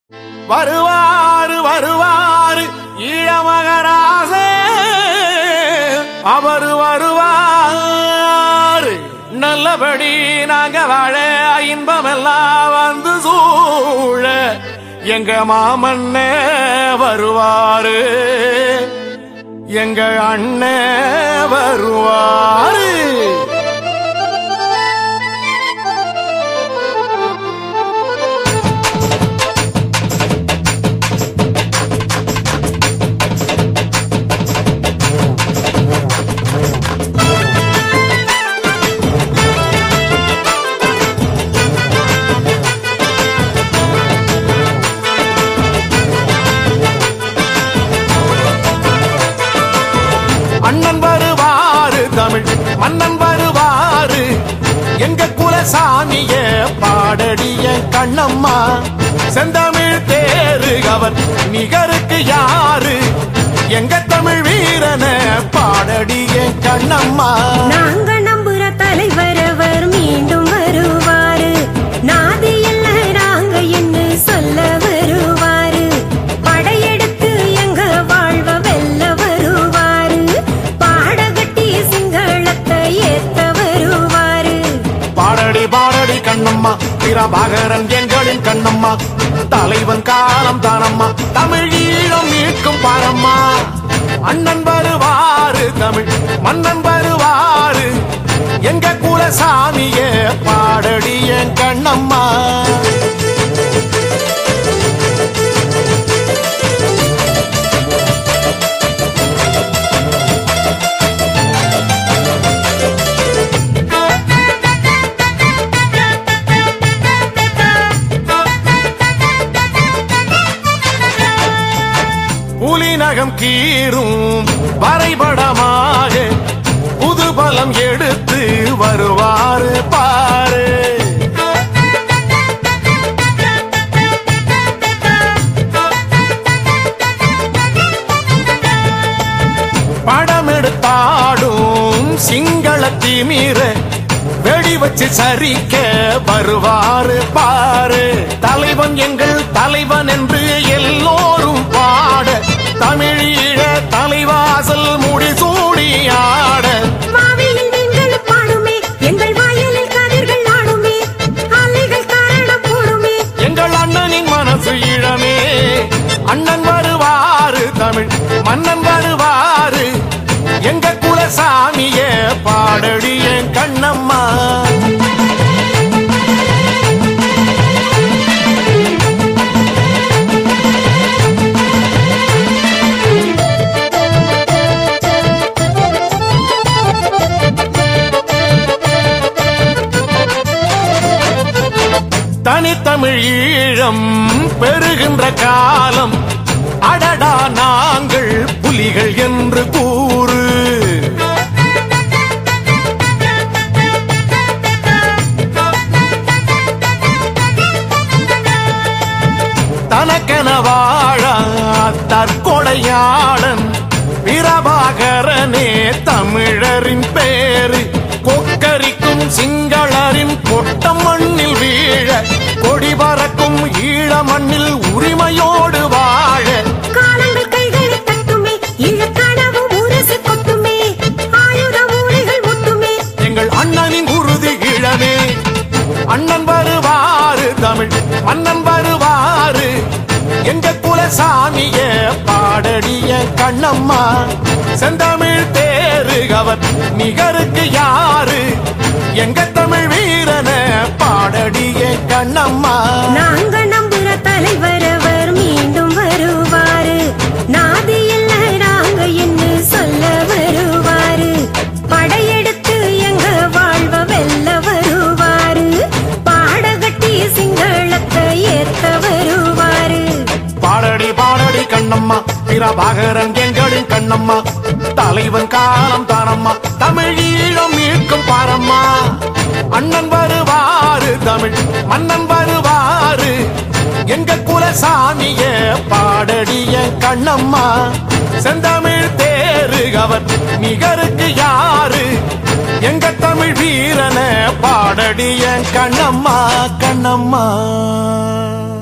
வருவாரு வருவாரு ஈழமகராச அவர் வருவாரு நல்லபடி நாங்க வாழ இன்பமெல்லாம் வந்து சூழ எங்க மாமன்னே வருவாரு எங்க அண்ணே வருவாரு அண்ணன் வருவாரு தமிழ் மன்னன் வருவாரு எங்க குலசாமிய பாடடிய கண்ணம்மா செந்தமிழ் தேரு அவர் நிகருக்கு யாரு எங்க தமிழ் வீரன பாடடிய கண்ணம்மா நாங்க நம்புற தலைவர் அவர் மீண்டும் வருவாரு நாதி இல்ல நாங்க என்ன சொல்ல வருவாரு படையெடுத்து எங்க வாழ்வ வெல்ல வருவாரு பாடகட்டி சிங்களத்தை ஏத்த வருவாரு பாடடி பாடடி கண்ணம்மா பிரபாகரன் எங்களின் கண்ணம்மா தலைவன் காலம் தானம்மா தமிழ் ஈழம் மீட்கும் பாரம்மா அண்ணன் வருவாரு தமிழ் மன்னன் வருவாரு எங்க குலசாமிய பாடடி என் கண்ணம்மா புலிநகம் கீரும் வரைபடமாக புது பலம் எடுத்து வருவாரு பாரு படம் எடுத்தாடும் சிங்கள திமிர வெடி வச்சு சரிக்க வருவாரு பாரு தலைவன் எங்கள் தலைவன் என்று எல்லோரும் பாட தமிழீழ தலைவாசல் முடிசூடி ஆட மாவியில் நீங்கள் பாடுமே எங்கள் வயலில் கதிர்கள் ஆடுமே அலைகள் காரணம் போடுமே எங்கள் அண்ணனின் மனசு இளமே அண்ணன் வருவாரு தமிழ் மன்னன் வருவாரு எங்க குலசாமிய பாடடி என் கண்ணம்மா தனித்தமிழ் ஈழம் பெறுகின்ற காலம் அடடா நாங்கள் புலிகள் என்று கூறு தனக்கென வாழா தற்கொலையாளன் பிரபாகரனே தமிழரின் பேரு கொக்கரிக்கும் சிங்களரின் கொட்டம் மண்ணில் வீழ கொடி பறக்கும் ஈழ மண்ணில் உரிமையோடு வாழ காலங்கள் கைகளை தட்டுமே இழக்கனவு உரசி கொட்டுமே ஆயுத மூளைகள் முட்டுமே எங்கள் அண்ணனின் உறுதி இளமே அண்ணன் வருவாரு தமிழ் மன்னன் வருவாரு எங்க குலசாமிய பாடடிய கண்ணம்மா செந்தமிழ் தேரு அவர் நிகருக்கு யாரு எங்க தமிழ் வீரன பாடடிய கண்ணம்மா நாங்க நம்புற தலைவர் அவர் மீண்டும் வருவாரு நாதி இல்ல நாங்க என்ன சொல்ல வருவாரு படையெடுத்து எங்க வாழ்வ வெல்ல வருவாரு பாடகட்டி சிங்களத்தை ஏத்த வருவாரு பாடடி பாடடி கண்ணம்மா பிரபாகரன் எங்களின் கண்ணம்மா தலைவன் காலம் தானம்மா தமிழ் ஈழம் மீட்கும் பாரம்மா அண்ணன் வருவாரு தமிழ் மன்னன் வருவாரு எங்க குலசாமிய பாடடிய கண்ணம்மா செந்தமிழ் தேரு அவர் நிகருக்கு யாரு எங்க தமிழ் வீரன பாடடிய கண்ணம்மா கண்ணம்மா